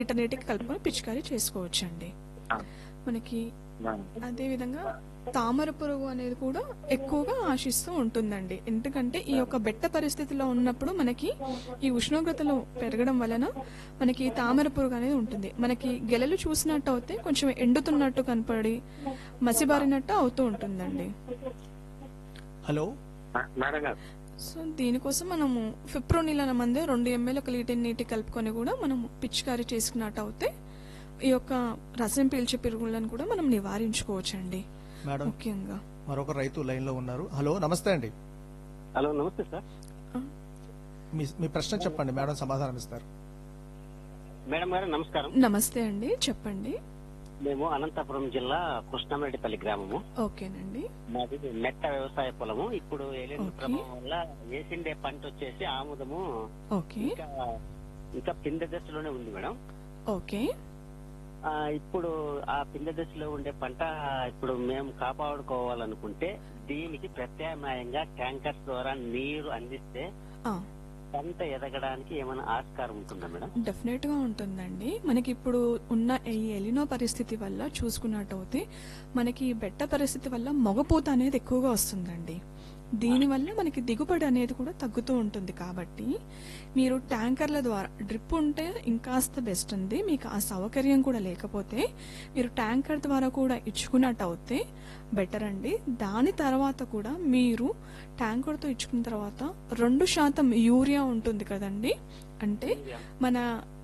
వీటన్నిటికి కలుపుకొని పిచికారీ చేసుకోవచ్చండి ఆ. మనకి మేడం అదే విధంగా తామర పురుగు అనేది కూడా ఎక్కువగా ఆశిస్తూ ఉంటుందండి ఎందుకంటే ఈ యొక్క బెట్ట పరిస్థితిలో ఉన్నప్పుడు మనకి ఈ ఉష్ణోగ్రతలు పెరగడం వలన మనకి తామర పురుగు అనేది ఉంటుంది మనకి గెలలు చూసినట్టు అయితే కొంచెం ఎండుతున్నట్టు కనపడి మసిబారినట్టు అవుతూ ఉంటుందండి హలో మే- మేడం గారు సో దీనికోసం మనము ఫిప్రోనిల్ అనే మందే రెండు ఎంఎల్ ఒక లీటర్ నీటి కలుపుకొని కూడా మనం పిచికారీ చేసుకున్నట్టు అయితే ఈ యొక్క రసం పీల్చే పిరుగులను కూడా మనం నివారించుకోవచ్చండి మేడం ముఖ్యంగా మరొక రైతు లైన్ లో ఉన్నారు హలో నమస్తే అండి హలో నమస్తే సార్ మీ మీ ప్రశ్న చెప్పండి మేడం సమాధానం ఇస్తారు మేడం గారు నమస్కారం నమస్తే అండి చెప్పండి మేము అనంతపురం జిల్లా కృష్ణారెడ్డిపల్లి గ్రామము ఓకేనండి మాది మెట్ట వ్యవసాయ పొలము ఇప్పుడు ఏలేని ఓకే. ప్రభావం వల్ల వేసిండే పంట వచ్చేసి ఆముదము ఓకే ఇంకా ఇంకా పిందె దశలోనే ఉంది మేడం ఓకే ఆ, ఇప్పుడు ఆ పిందె దశలో ఉండే పంట ఇప్పుడు మేము కాపాడుకోవాలనుకుంటే దీనికి ప్రత్యామ్నాయంగా ట్యాంకర్స్ ద్వారా నీరు అందిస్తే ఆ, పంట ఎదగడానికి ఏమైనా ఆస్కారం ఉంటుందా మేడం డెఫినెట్ గా ఉంటుందండి మనకి ఇప్పుడు ఉన్న ఈ ఎలినో పరిస్థితి వల్ల చూసుకున్నట్టయితే మనకి ఈ బెట్ట పరిస్థితి వల్ల మొగపూత అనేది ఎక్కువగా వస్తుందండి దీనివల్ల మనకి దిగుబడి అనేది కూడా తగ్గుతూ ఉంటుంది కాబట్టి మీరు ట్యాంకర్ల ద్వారా డ్రిప్ ఉంటే ఇంకాస్త బెస్ట్ ఉంది మీకు ఆ సౌకర్యం కూడా లేకపోతే మీరు ట్యాంకర్ ద్వారా కూడా ఇచ్చుకున్నట్టు అయితే బెటర్ అండి దాని తర్వాత కూడా మీరు ట్యాంకర్తో ఇచ్చుకున్న తర్వాత రెండు శాతం యూరియా ఉంటుంది కదండి అంటే మన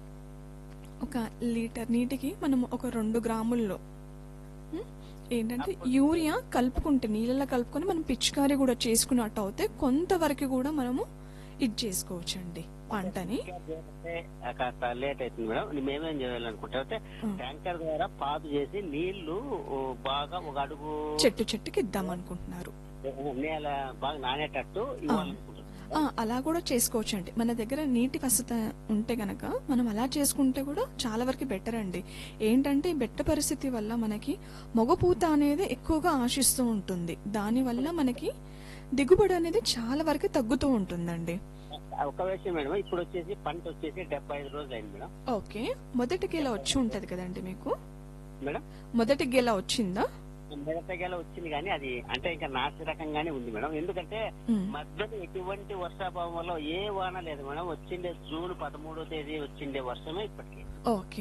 ఒక లీటర్ నీటికి మనం ఒక రెండు గ్రాముల్లో ఉం, ఏంటంటే యూరియా కలుపుకుంటే నీళ్ళలో కలుపుకొని మనం పిచికారీ కూడా చేసుకున్నట్టు అయితే కొంతవరకు కూడా మనము ఇది చేసుకోవచ్చండి పంటని అంటే కాస్త లేట్ అవుతుంది మేడం మేమేం చేయాలనుకుంటా అంటే ఉం. ట్యాంకర్ ద్వారా పాదు చేసి నీళ్లు ఓ, బాగా ఒక అడుగు చెట్టు చెట్టుకి ఇద్దాం అనుకుంటున్నారు నేల బాగా నానేటట్టు ఇవ్వాలనుకుంటున్నాం ఆ, అలా కూడా చేసుకోవచ్చండి మన దగ్గర నీటి వసత ఉంటే గనక మనం అలా చేసుకుంటే కూడా చాలా వరకు బెటర్ అండి ఏంటంటే ఈ బెట్ట పరిస్థితి వల్ల మనకి మొగపూత అనేది ఎక్కువగా ఆశిస్తూ ఉంటుంది దానివల్ల మనకి దిగుబడి అనేది చాలా వరకు తగ్గుతూ ఉంటుందండి ఒక విషయం మేడం ఇప్పుడు వచ్చేసి పంట వచ్చేసి డెబ్బై ఐదు రోజులు అయింది మేడం ఓకే మొదటి గెల వచ్చి ఉంటది కదండి మీకు మేడం మొదటి గెల వచ్చిందా మిగతాగేల వచ్చింది కానీ అది అంటే ఇంకా నాసి రకంగానే ఉంది మేడం ఎందుకంటే ఉమ్, మధ్యలో ఎటువంటి వర్షాభావం వల్ల ఏ వాన లేదు మేడం వచ్చిండే జూన్ పదమూడో తేదీ వచ్చిండే వర్షమే ఇప్పటికి ఓకే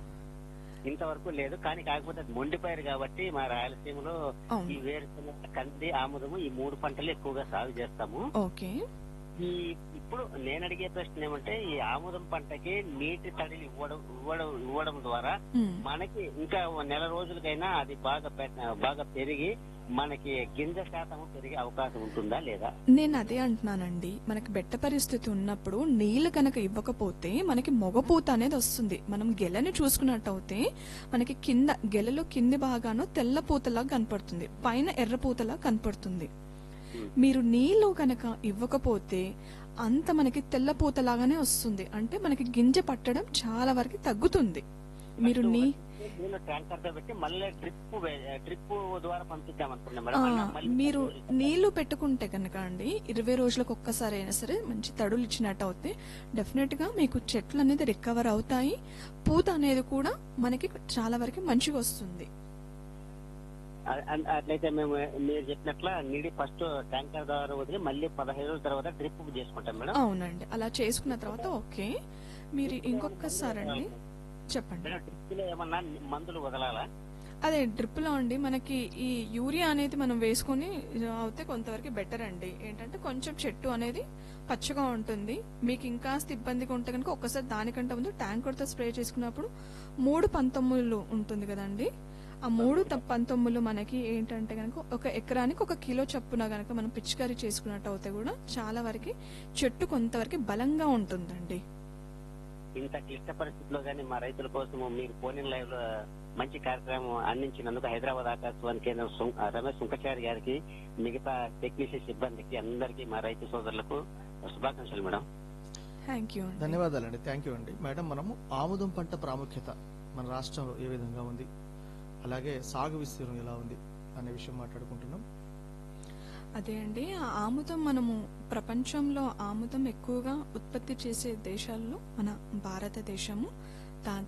ఇంతవరకు లేదు కానీ కాకపోతే అది మొండిపోయారు కాబట్టి మా రాయలసీమలో ఈ అవును వేరుశనగ కంది ఆముదము ఈ మూడు పంటలు ఎక్కువగా సాగు చేస్తాము ఓకే ఈ ఇప్పుడు నేను అడిగే ప్రశ్న ఏమంటే ఈ ఆముదం పంటకి నీటి తడిలు ఇవ్వడం ఇవ్వడం ఇవ్వడం ద్వారా ఉమ్. మనకి ఇంకా ఓ నెల రోజులకైనా అది బాగా పె- బాగా పెరిగి మనకి గింజ శాతం పెరిగే అవకాశం ఉంటుందా లేదా నేను అదే అంటున్నానండి మనకి బెట్ట పరిస్థితి ఉన్నప్పుడు నీళ్లు కనుక ఇవ్వకపోతే మనకి మొగపూత అనేది వస్తుంది మనం గెలని చూసుకున్నట్టయితే మనకి కింద గెలలో కింది భాగాన తెల్ల పూతలా కనపడుతుంది పైన ఎర్ర పూతలా కనపడుతుంది మీరు నీళ్లు కనుక ఇవ్వకపోతే అంత మనకి తెల్ల పూతలాగానే వస్తుంది అంటే మనకి గింజ పట్టడం చాలా వరకు తగ్గుతుంది మీరు నీ నేను ట్యాంకర్ తో పెట్టి మళ్ళీ డ్రిప్ డ్రిప్ ద్వారా పంపిద్దాం అనుకున్నాం ఆ, మేడం మళ్ళా- మళ్ళీ మీరు నీళ్లు పెట్టుకుంటే కనుక అండి ఇరవై రోజులకు ఒక్కసారి అయినా సరే మంచి తడులు ఇచ్చినట్టు అవుతే డెఫినెట్ గా మీకు చెట్లు అనేది రికవర్ అవుతాయి పూత అనేది కూడా మనకి చాలా వరకు మంచిగా వస్తుంది అ- అ- అట్లయితే మేము మీరు చెప్పినట్ల నీడి ఫస్ట్ ట్యాంకర్ ద్వారా వదిలి మళ్ళీ పదహైదు రోజుల తర్వాత డ్రిప్ చేసుకుంటాం మేడం అవునండి అలా చేసుకున్న తర్వాత ఓకే మీరు ఇంకొకసారి అండి చెప్పండి మేడం డ్రిప్ లో ఏమన్నా మందులు వదలాలా అదే డ్రిప్ లో అండి మనకి ఈ యూరియా అనేది మనం వేసుకొని అవుతే కొంతవరకు బెటర్ అండి ఏంటంటే కొంచెం చెట్టు అనేది పచ్చగా ఉంటుంది మీకు ఇంకాస్త ఇబ్బందిగా ఉంటే కనుక ఒక్కసారి దానికంటే ముందు ట్యాంకర్ తో స్ప్రే చేసుకున్నప్పుడు మూడు పంతొమ్మిదిలు ఉంటుంది కదండి ఆ మూడు త- పంతొమ్మిదిలు మనకి ఏంటంటే కనుక ఒక ఎకరానికి ఒక కిలో చప్పున గనక మనం పిచికారీ చేసుకున్నట్టు అవుతే కూడా చాలా వరకు చెట్టు కొంతవరకు బలంగా ఉంటుందండి ఇంత క్లిష్ట పరిస్థితిలో కానీ మా రైతుల కోసం మీరు ఫోన్ ఇన్ లైవ్ లో మంచి కార్యక్రమం అందించినందుకు హైదరాబాద్ ఆకాశవాణి కేంద్రం సుం- రమేష్ సుంకచారి గారికి మిగతా టెక్నీషియన్ సిబ్బందికి అందరికీ మా రైతు సోదరులకు శుభాకాంక్షలు మేడం థ్యాంక్ యూ అండి ధన్యవాదాలండి థ్యాంక్ యూ అండి మేడం మనము ఆముదం పంట ప్రాముఖ్యత మన రాష్ట్రంలో ఏ విధంగా ఉంది అలాగే సాగు విస్తీర్ణం ఎలా ఉంది అనే విషయం మాట్లాడుకుంటున్నాం అదే అండి ఆ ఆముదం మనము ప్రపంచంలో ఆముదం ఎక్కువగా ఉత్పత్తి చేసే దేశాల్లో మన భారతదేశము దా